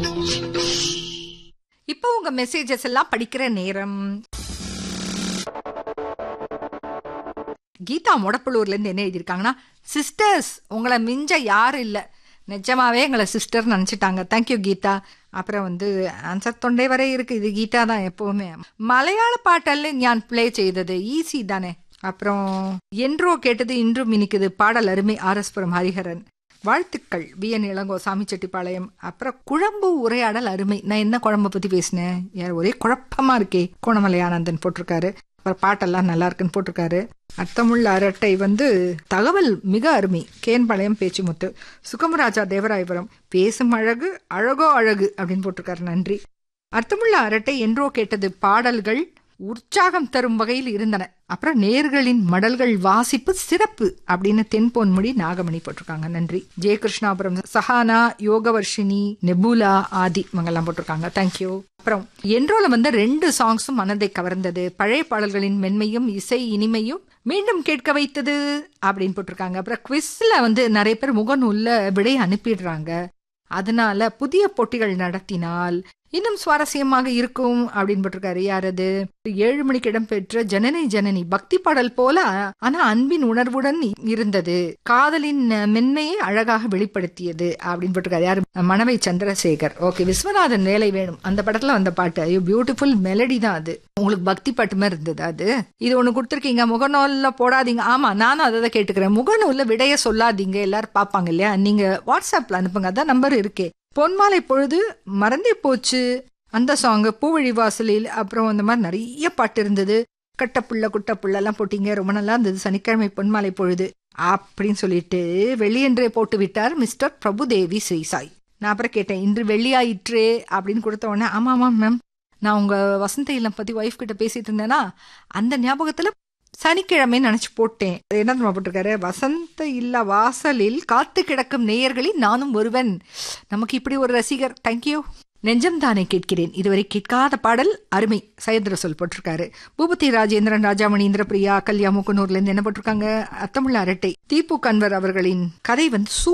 இப்போ உங்க மெசேஜஸ் எல்லாம் படிக்கிற நேரம் கீதா முடப்பலூர்ல இருந்து என்ன எழுதியிருக்காங்கன்னா சிஸ்டர்ஸ் உங்களை மிஞ்ச யாரும் இல்ல நிஜமாவே எங்களை சிஸ்டர் நினைச்சிட்டாங்க தேங்க்யூ கீதா அப்புறம் வந்து ஆன்சர் தொண்டை வரை இருக்கு இது கீதா தான் எப்பவுமே மலையாள பாட்டல்ல ஞான் ப்ளே செய்தது ஈஸி தானே அப்புறம் என்றோ கேட்டது இன்றும் இனிக்குது பாடல் அருமை ஆர்எஸ்புரம் ஹரிஹரன் வாழ்த்துக்கள் பி என் இளங்கோ சாமிச்செட்டிப்பாளையம் அப்புறம் குழம்பு உரையாடல் அருமை நான் என்ன குழம்பு பத்தி பேசினேன் யார் ஒரே குழப்பமா இருக்கே கோணமலை ஆனந்தன் போட்டிருக்காரு அப்புறம் பாட்டெல்லாம் நல்லா இருக்குன்னு போட்டிருக்காரு அர்த்தமுள்ள அரட்டை வந்து தகவல் மிக அருமை கேன்பாளையம் பேச்சுமுத்து சுகமராஜா தேவராயபுரம் பேசும் அழகு அழகோ அழகு அப்படின்னு போட்டிருக்காரு நன்றி அர்த்தமுள்ள அரட்டை என்றோ கேட்டது பாடல்கள் உற்சாகம் தரும் வகையில் இருந்தன அப்புறம் நேர்களின் மடல்கள் வாசிப்பு சிறப்பு அப்படின்னு தென்பொன்முடி நாகமணி போட்டிருக்காங்க நன்றி ஜெயகிருஷ்ணாபுரம் சஹானா யோகவர்ஷினி நெபுலா ஆதி இவங்கெல்லாம் போட்டிருக்காங்க தேங்க்யூ அப்புறம் என்றோல வந்த ரெண்டு சாங்ஸும் மனதை கவர்ந்தது பழைய பாடல்களின் மென்மையும் இசை இனிமையும் மீண்டும் கேட்க வைத்தது அப்படின்னு போட்டிருக்காங்க அப்புறம் குவிஸ்ல வந்து நிறைய பேர் முகநூல்ல விடை அனுப்பிடுறாங்க அதனால புதிய போட்டிகள் நடத்தினால் இன்னும் சுவாரஸ்யமாக இருக்கும் அப்படின்னு போட்டிருக்காரு யார் அது ஏழு மணிக்கு இடம்பெற்ற ஜனனி ஜனனி பக்தி பாடல் போல ஆனா அன்பின் உணர்வுடன் இருந்தது காதலின் மென்மையை அழகாக வெளிப்படுத்தியது அப்படின்னு போட்டிருக்காரு யாரு மணவை சந்திரசேகர் ஓகே விஸ்வநாதன் வேலை வேணும் அந்த படத்துல வந்த பாட்டு ஐயோ பியூட்டிஃபுல் மெலடி தான் அது உங்களுக்கு பக்தி பாட்டு மாதிரி இருந்தது அது இது ஒண்ணு கொடுத்துருக்கீங்க முகநூல்ல போடாதீங்க ஆமா நானும் அதை தான் கேட்டுக்கிறேன் முகநூல்ல விடைய சொல்லாதீங்க எல்லாரும் பாப்பாங்க இல்லையா நீங்க வாட்ஸ்அப்ல அனுப்புங்க அதான் நம்பர் இருக்கே பொன்மாலை பொழுது மறந்தே போச்சு அந்த சாங் பூவழி வாசலில் அப்புறம் அந்த மாதிரி நிறைய பாட்டு இருந்தது கட்டப்புள்ள குட்டப்புள்ள எல்லாம் போட்டீங்க ரொம்ப நல்லா இருந்தது சனிக்கிழமை பொன்மாலை பொழுது அப்படின்னு சொல்லிட்டு வெள்ளியன்றே போட்டு விட்டார் மிஸ்டர் பிரபுதேவி ஸ்ரீசாய் நான் அப்புறம் கேட்டேன் இன்று வெள்ளியாயிற்றே அப்படின்னு கொடுத்த உடனே ஆமா ஆமா மேம் நான் உங்க வசந்த இல்லம் பத்தி ஒய்ஃப் கிட்ட பேசிட்டு இருந்தேன்னா அந்த ஞாபகத்துல சனிக்கிழமை நினைச்சு போட்டேன் என்ன தெரியுமா போட்டிருக்காரு வசந்த இல்ல வாசலில் காத்து கிடக்கும் நேயர்களில் நானும் ஒருவன் நமக்கு இப்படி ஒரு ரசிகர் தேங்க்யூ நெஞ்சம் தானே கேட்கிறேன் இதுவரை கேட்காத பாடல் அருமை சயந்திர சொல் போட்டிருக்காரு பூபதி ராஜேந்திரன் ராஜாமணி இந்திரபிரியா கல்யா முக்குனூர்ல இருந்து என்ன போட்டிருக்காங்க அத்தமிழ் அரட்டை தீபு கன்வர் அவர்களின் கதை வந்து